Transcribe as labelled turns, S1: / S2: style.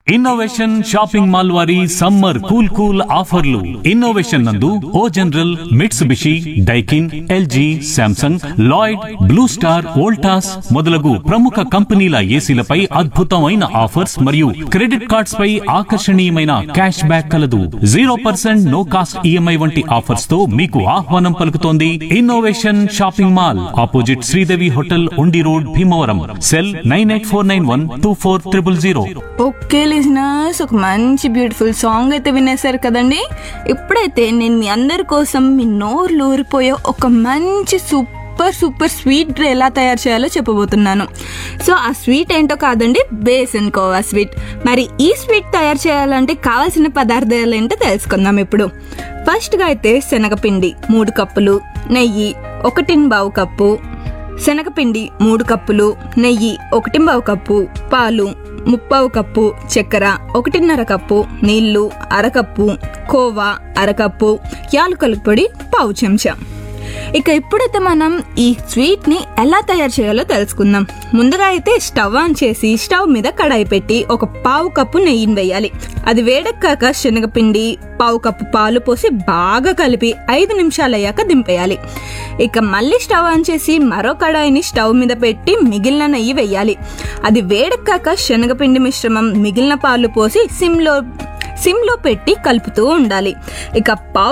S1: innovation shopping mall వారి summer cool cool ఆఫర్లు innovation నందు O General Mitsubishi Daikin LG Samsung Lloyd Blue Star Voltas మొదలగు ప్రముఖ కంపెనీల ఏసీలపై అద్భుతమైన ఆఫర్స్ మరియు క్రెడిట్ కార్డ్స్ పై ఆకర్షణీయమైన క్యాష్ బ్యాక్ కలదు zero percent no cost EMI వంటి ఆఫర్స్ తో మీకు ఆహ్వానం పలుకుతోంది innovation shopping mall opposite Sridevi hotel Undi road Bhimavaram cell nine eight four nine one two four triple zero
S2: okay listeners ఒక మంచి బ్యూటిఫుల్ సాంగ్ అయితే వినేశారు కదండి ఇప్పుడైతే నేను మీ అందరి కోసం మీ నోరు ఊరిపోయే ఒక మంచి సూపర్ సూపర్ స్వీట్ ఎలా తయారు చేయాలో చెప్పబోతున్నాను సో ఆ స్వీట్ ఏంటో కాదండి బేసన్ కోవా స్వీట్ మరి ఈ స్వీట్ తయారు చేయాలంటే కావాల్సిన పదార్థాలు ఏంటో తెలుసుకుందాం ఇప్పుడు ఫస్ట్గా అయితే శనగపిండి మూడు కప్పులు నెయ్యి ఒకటి బావు కప్పు శనగపిండి మూడు కప్పులు నెయ్యి ఒకటి బావు కప్పు పాలు ముప్పావు కప్పు చక్కెర ఒకటిన్నర కప్పు నీళ్లు అరకప్పు కోవా అరకప్పు యాలకుల పొడి పావు చెంచా ఇక ఇప్పుడైతే మనం ఈ స్వీట్ని ఎలా తయారు చేయాలో తెలుసుకుందాం ముందుగా అయితే స్టవ్ ఆన్ చేసి స్టవ్ మీద కడాయి పెట్టి ఒక పావు కప్పు నెయ్యిని వేయాలి అది వేడెక్కాక శనగపిండి పావు కప్పు పాలు పోసి బాగా కలిపి ఐదు నిమిషాలు అయ్యాక దింపేయాలి ఇక మళ్ళీ స్టవ్ ఆన్ చేసి మరో కడాయిని స్టవ్ మీద పెట్టి మిగిలిన నెయ్యి వేయాలి అది వేడెక్కాక శనగపిండి మిశ్రమం మిగిలిన పాలు పోసి సిమ్లో సిమ్లో పెట్టి కలుపుతూ ఉండాలి ఇక పావు